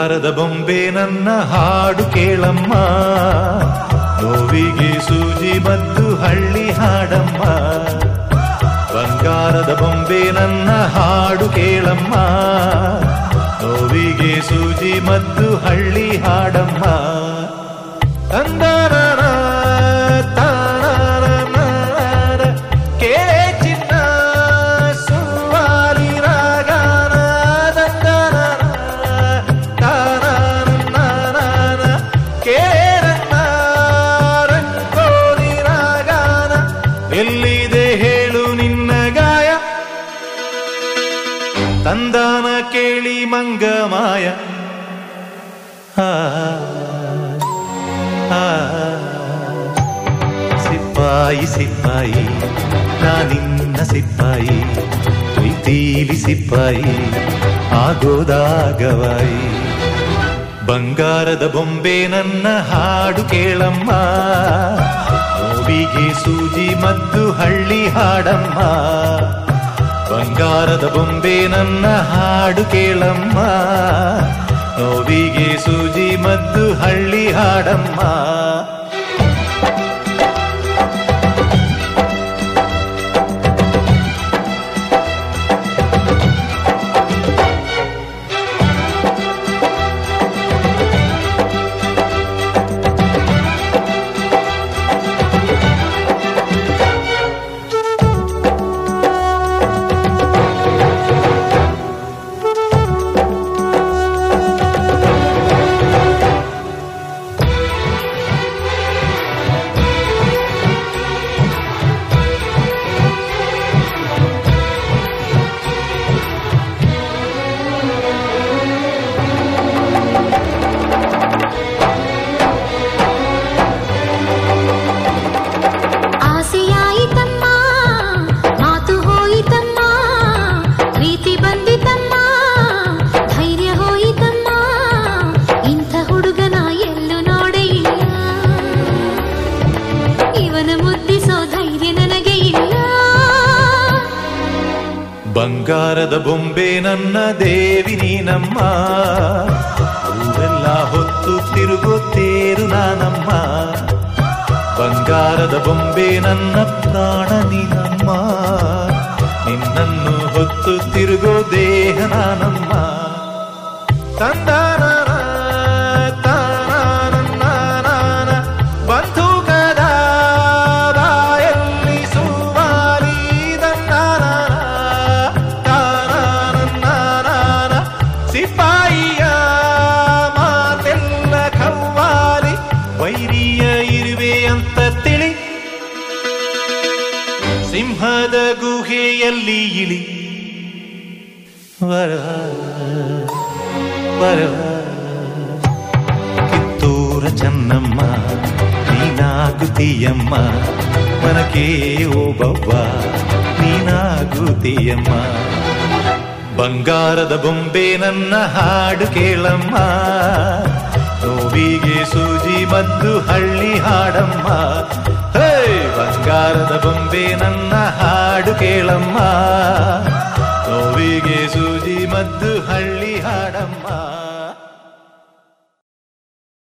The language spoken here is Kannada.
ಬಂಗಾರದ ಬೊಂಬೆ ನನ್ನ ಹಾಡು ಕೇಳಮ್ಮ ನೋವಿಗೆ ಸೂಜಿ ಮದ್ದು ಹಳ್ಳಿ ಹಾಡಮ್ಮ ಬಂಗಾರದ ಬೊಂಬೆ ನನ್ನ ಹಾಡು ಕೇಳಮ್ಮ ನೋವಿಗೆ ಸೂಜಿ ಮದ್ದು ಹಳ್ಳಿ ಹಾಡಮ್ಮ ತಂದರನ ತಾನರನರ ಕೇಳೆ ಚಿನ್ನ ಸುವಾಲಿ ರಾಗನ ದಂದರನ ತಾನರನರ ಕೇಳನ್ನ ರಂಗೋಲಿ ರಾಗನ ಎಲ್ಲಿದೆ ಹೇಳು ನಿನ್ನ ಗಾಯ ತಂದಾನ ಕೇಳಿ ಮಂಗ ಮಾಯ ಆ, ಆ, ಸಿಪಾಯಿ ಸಿಪಾಯಿ ನಾನಿನ್ನ ಸಿಪಾಯಿ ಪ್ರೀತೀಲಿ ಸಿಪಾಯಿ ಆಗೋದಾಗವಾಯಿ ಬಂಗಾರದ ಬೊಂಬೆ ನನ್ನ ಹಾಡು ಕೇಳಮ್ಮ ನೋವಿಗೆ ಸೂಜಿ ಮದ್ದು ಹಳ್ಳಿ ಹಾಡಮ್ಮ ಬಂಗಾರದ ಬೊಂಬೆ ನನ್ನ ಹಾಡು ಕೇಳಮ್ಮ ನೋವಿಗೆ ಸೂಜಿ ಮದ್ದು ಹಳ್ಳಿ ಹಾಡಮ್ಮ ಆಸೆಯಾಯಿತಮ್ಮ ಮಾತು ಹೋಯಿತಮ್ಮ ಪ್ರೀತಿ ಬಂದಿತಮ್ಮ ಧೈರ್ಯ ಹೋಯಿತಮ್ಮ ಇಂಥ ಹುಡುಗನ ಎಲ್ಲೂ ನೋಡೇ ಇಲ್ಲ ಇವನ ಮುದ್ದಿಸೋ ಧೈರ್ಯ ನನಗೆ ಇಲ್ಲ ಬಂಗಾರದ ಬೊಂಬೆ ನನ್ನ ದೇವಿ ನೀನಮ್ಮ ಊರೆಲ್ಲ ಹೊತ್ತು ತಿರುಗುತ್ತೇರು ನಾನಮ್ಮ ಬಂಗಾರದ ಬೊಂಬೆ ನನ್ನ ಪ್ರಾಣ ನೀನಮ್ಮ ನಿನ್ನನ್ನು ಹೊತ್ತು ತಿರುಗೋ ದೇಹ ನಾನಮ್ಮ ತಂದಾನ ಬಂಧುಕದ ಬಾಯಲ್ಲಿ ಸುಮಾರಿ ಸಿಪಾಯಿಯ ಮಾತೆಲ್ಲ ಕವ್ವಾಲಿ ವೈರಿಯ ಇರುವೆ ಅಂತ ತಿಳಿ ಸಿಂಹದ ಗುಹೆಯಲ್ಲಿ ಇಳಿ ವರ ವರ ಕಿತ್ತೂರ ಚೆನ್ನಮ್ಮ ನೀನಾಗುತ್ತೀಯಮ್ಮ ಮನಕೆ ಓಬವ್ವ ನೀನಾಗುತ್ತೀಯಮ್ಮ ಬಂಗಾರದ ಬೊಂಬೆ ನನ್ನ ಹಾಡು ಕೇಳಮ್ಮ ನೋವಿಗೆ ಸೂಜಿ ಮದ್ದು ಹಳ್ಳಿ ಹಾಡಮ್ಮ ಹೇ ಬಂಗಾರದ ಬೊಂಬೆ ನನ್ನ ಹಾಡು ಕೇಳಮ್ಮ ನೋವಿಗೆ ಸೂಜಿ ಮದ್ದು ಹಳ್ಳಿ ಹಾಡಮ್ಮ